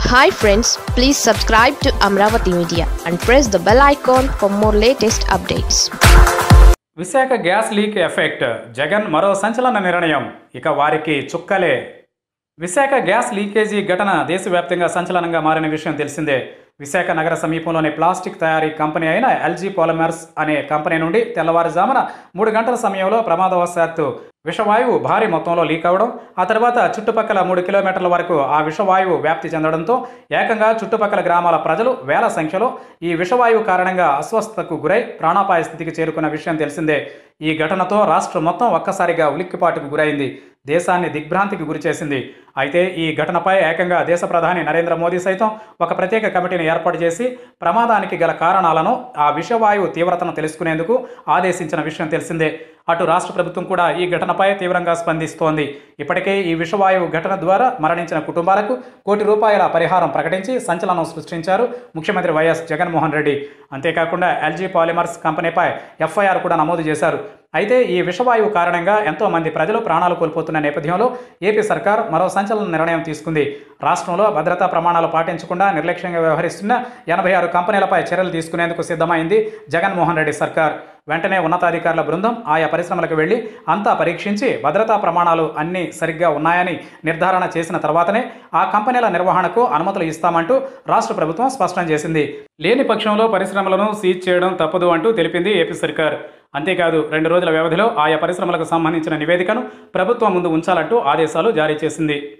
hi friends please subscribe to Amaravati media and press the bell icon for more latest updates Visakha gas leak effect Jagan మరో సంచలన నిర్ణయం ఇక వారికి చుక్కలే విశాఖ గ్యాస్ లీకేజీ ఘటన దేశవ్యాప్తంగా సంచలనంగా మారిన విషయం తెలిసిందే విశాఖ నగర సమీపంలోని ప్లాస్టిక్ తయారీ కంపెనీ అయిన ఎల్జీ పాలిమర్స్ అనే కంపెనీ నుండి తెల్లవారుజామున మూడు గంటల సమయంలో ప్రమాదవశాత్తు విషవాయువు భారీ మొత్తంలో లీక్ అవడం ఆ తర్వాత చుట్టుపక్కల మూడు కిలోమీటర్ల వరకు ఆ విషవాయువు వ్యాప్తి చెందడంతో ఏకంగా చుట్టుపక్కల గ్రామాల ప్రజలు వేల సంఖ్యలో ఈ విషవాయువు కారణంగా అస్వస్థతకు గురై ప్రాణాపాయ స్థితికి చేరుకున్న విషయం తెలిసిందే ఈ ఘటనతో రాష్ట్రం మొత్తం ఒక్కసారిగా ఉలిక్కిపాటుకు గురైంది దేశాన్ని దిగ్భ్రాంతికి గురిచేసింది అయితే ఈ ఘటనపై ఏకంగా దేశ ప్రధాని నరేంద్ర మోదీ సైతం ఒక ప్రత్యేక కమిటీని ఏర్పాటు చేసి ప్రమాదానికి గల కారణాలను ఆ విషవాయువు తీవ్రతను తెలుసుకునేందుకు ఆదేశించిన విషయం తెలిసిందే అటు రాష్ట్ర ప్రభుత్వం కూడా ఈ ఘటనపై తీవ్రంగా స్పందిస్తోంది ఇప్పటికే ఈ విషవాయువు ఘటన ద్వారా మరణించిన కుటుంబాలకు కోటి రూపాయల పరిహారం ప్రకటించి సంచలనం సృష్టించారు ముఖ్యమంత్రి వైఎస్ జగన్మోహన్ రెడ్డి అంతేకాకుండా ఎల్జీ పాలిమర్స్ కంపెనీపై ఎఫ్ఐఆర్ కూడా నమోదు చేశారు అయితే ఈ విషవాయువు కారణంగా ఎంతో మంది ప్రజలు ప్రాణాలు కోల్పోతున్న నేపథ్యంలో ఏపీ సర్కార్ మరో సంచలన నిర్ణయం తీసుకుంది రాష్ట్రంలో భద్రతా ప్రమాణాలు పాటించకుండా నిర్లక్ష్యంగా వ్యవహరిస్తున్న ఎనభై ఆరు కంపెనీలపై చర్యలు తీసుకునేందుకు సిద్ధమైంది జగన్మోహన్ రెడ్డి సర్కార్ వెంటనే ఉన్నతాధికారుల బృందం ఆయా పరిశ్రమలకు వెళ్లి అంతా పరీక్షించి భద్రతా ప్రమాణాలు అన్నీ సరిగ్గా ఉన్నాయని నిర్ధారణ చేసిన తర్వాతనే ఆ కంపెనీల నిర్వహణకు అనుమతులు ఇస్తామంటూ రాష్ట్ర ప్రభుత్వం స్పష్టం చేసింది లేని పక్షంలో పరిశ్రమలను సీజ్ చేయడం తప్పదు అంటూ తెలిపింది ఏపీ సర్కార్ అంతేకాదు రెండు రోజుల వ్యవధిలో ఆయా పరిశ్రమలకు సంబంధించిన నివేదికను ప్రభుత్వం ముందు ఉంచాలంటూ ఆదేశాలు జారీ చేసింది